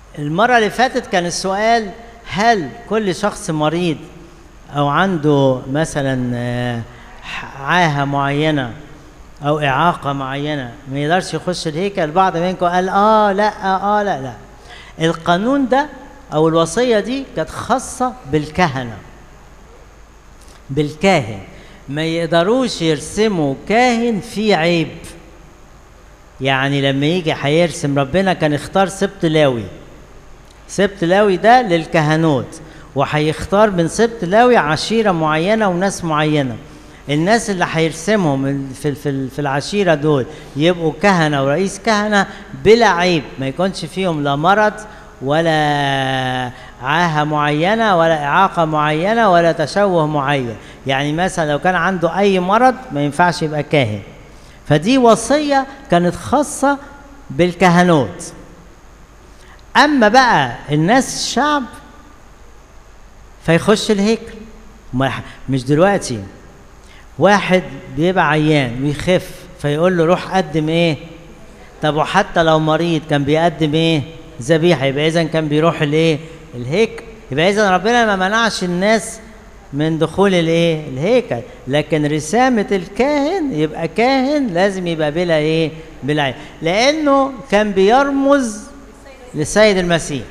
المرة اللي فاتت كان السؤال هل كل شخص مريض أو عنده مثلا آه، عاهة معينة أو إعاقة معينة ما يقدرش يخش الهيكل البعض منكم قال آه لا آه لا لا القانون ده أو الوصية دي كانت خاصة بالكهنة بالكاهن ما يقدروش يرسموا كاهن فيه عيب يعني لما يجي هيرسم ربنا كان اختار سبط لاوي سبط لاوي ده للكهنوت وهيختار من سبط لاوي عشيرة معينة وناس معينة الناس اللي هيرسمهم في في في العشيرة دول يبقوا كهنة ورئيس كهنة بلا عيب ما يكونش فيهم لا مرض ولا عاهة معينة ولا إعاقة معينة ولا تشوه معين يعني مثلا لو كان عنده أي مرض ما ينفعش يبقى كاهن فدي وصية كانت خاصة بالكهنوت أما بقى الناس الشعب فيخش الهيكل مش دلوقتي واحد بيبقى عيان ويخف فيقول له روح قدم ايه طب وحتى لو مريض كان بيقدم ايه ذبيحه يبقى اذا كان بيروح الايه الهيكل يبقى اذا ربنا ما منعش الناس من دخول الايه الهيكل لكن رسامه الكاهن يبقى كاهن لازم يبقى بلا ايه بلا عين لانه كان بيرمز للسيد المسيح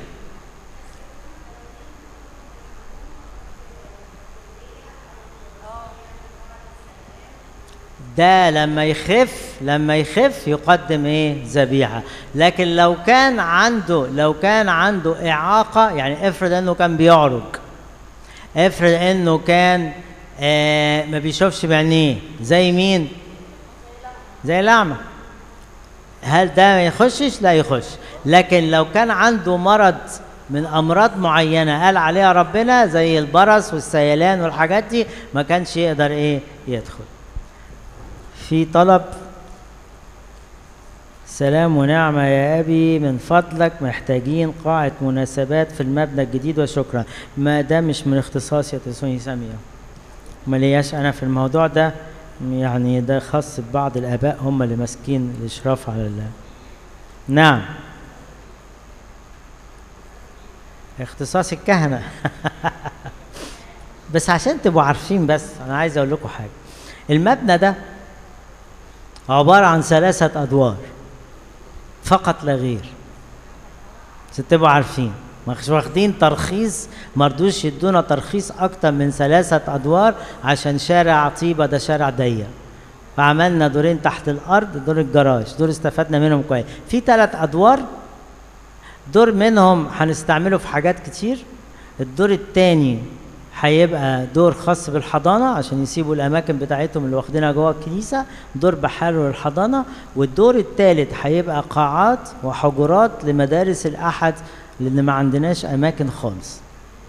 ده لما يخف لما يخف يقدم ايه ذبيحه لكن لو كان عنده لو كان عنده اعاقه يعني افرض انه كان بيعرج افرض انه كان آه ما بيشوفش بعينيه زي مين زي الاعمى هل ده ما يخشش لا يخش لكن لو كان عنده مرض من امراض معينه قال عليها ربنا زي البرص والسيلان والحاجات دي ما كانش يقدر ايه يدخل في طلب سلام ونعمة يا أبي من فضلك محتاجين قاعة مناسبات في المبنى الجديد وشكرا ما ده مش من اختصاصي يا تسوني سامية ما لياش أنا في الموضوع ده يعني ده خاص ببعض الآباء هم اللي ماسكين الإشراف على الله نعم اختصاص الكهنة بس عشان تبقوا عارفين بس أنا عايز أقول لكم حاجة المبنى ده عبارة عن ثلاثة أدوار فقط لا غير عشان تبقوا عارفين مش واخدين ترخيص مرضوش يدونا ترخيص أكتر من ثلاثة أدوار عشان شارع طيبة ده شارع ضيق فعملنا دورين تحت الأرض دور الجراج دور استفدنا منهم كويس في ثلاث أدوار دور منهم هنستعمله في حاجات كتير الدور الثاني هيبقى دور خاص بالحضانة عشان يسيبوا الأماكن بتاعتهم اللي واخدينها جوه الكنيسة دور بحاله للحضانة والدور الثالث هيبقى قاعات وحجرات لمدارس الأحد لأن ما عندناش أماكن خالص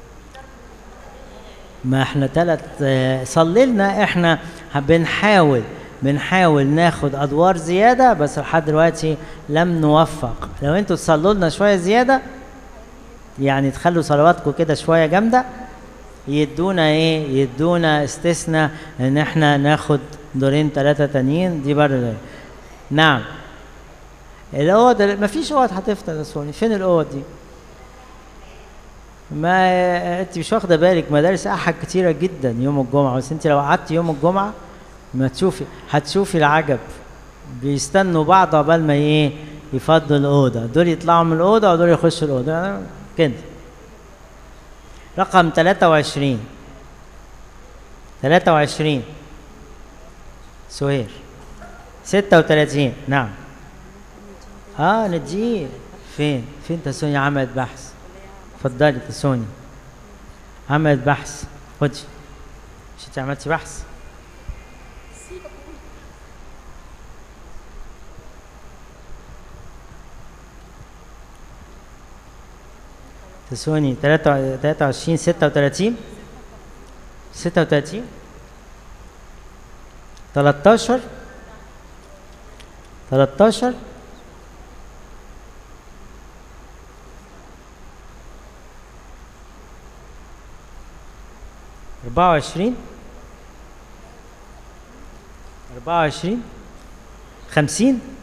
ما احنا ثلاث صلي لنا احنا بنحاول بنحاول ناخد ادوار زياده بس لحد دلوقتي لم نوفق لو انتوا تصلوا لنا شويه زياده يعني تخلوا صلواتكم كده شويه جامده يدونا ايه يدونا استثناء ان احنا ناخد دورين ثلاثه تانيين دي برضه نعم الاوض ما فيش اوض هتفتح يا سوني فين الاوض دي ما انت مش واخده بالك مدارس احد كتيره جدا يوم الجمعه بس انت لو قعدت يوم الجمعه ما تشوفي هتشوفي العجب بيستنوا بعض عقبال ما ايه يفضوا الاوضه دول يطلعوا من الاوضه ودول يخشوا الاوضه كده رقم 23 23 سهير 36 نعم اه نديه فين فين تسوني عملت بحث اتفضلي تسوني عملت بحث خدي مش انت عملتي بحث تسوني 23 36 36 13 13 أربعة وعشرين أربعة وعشرين خمسين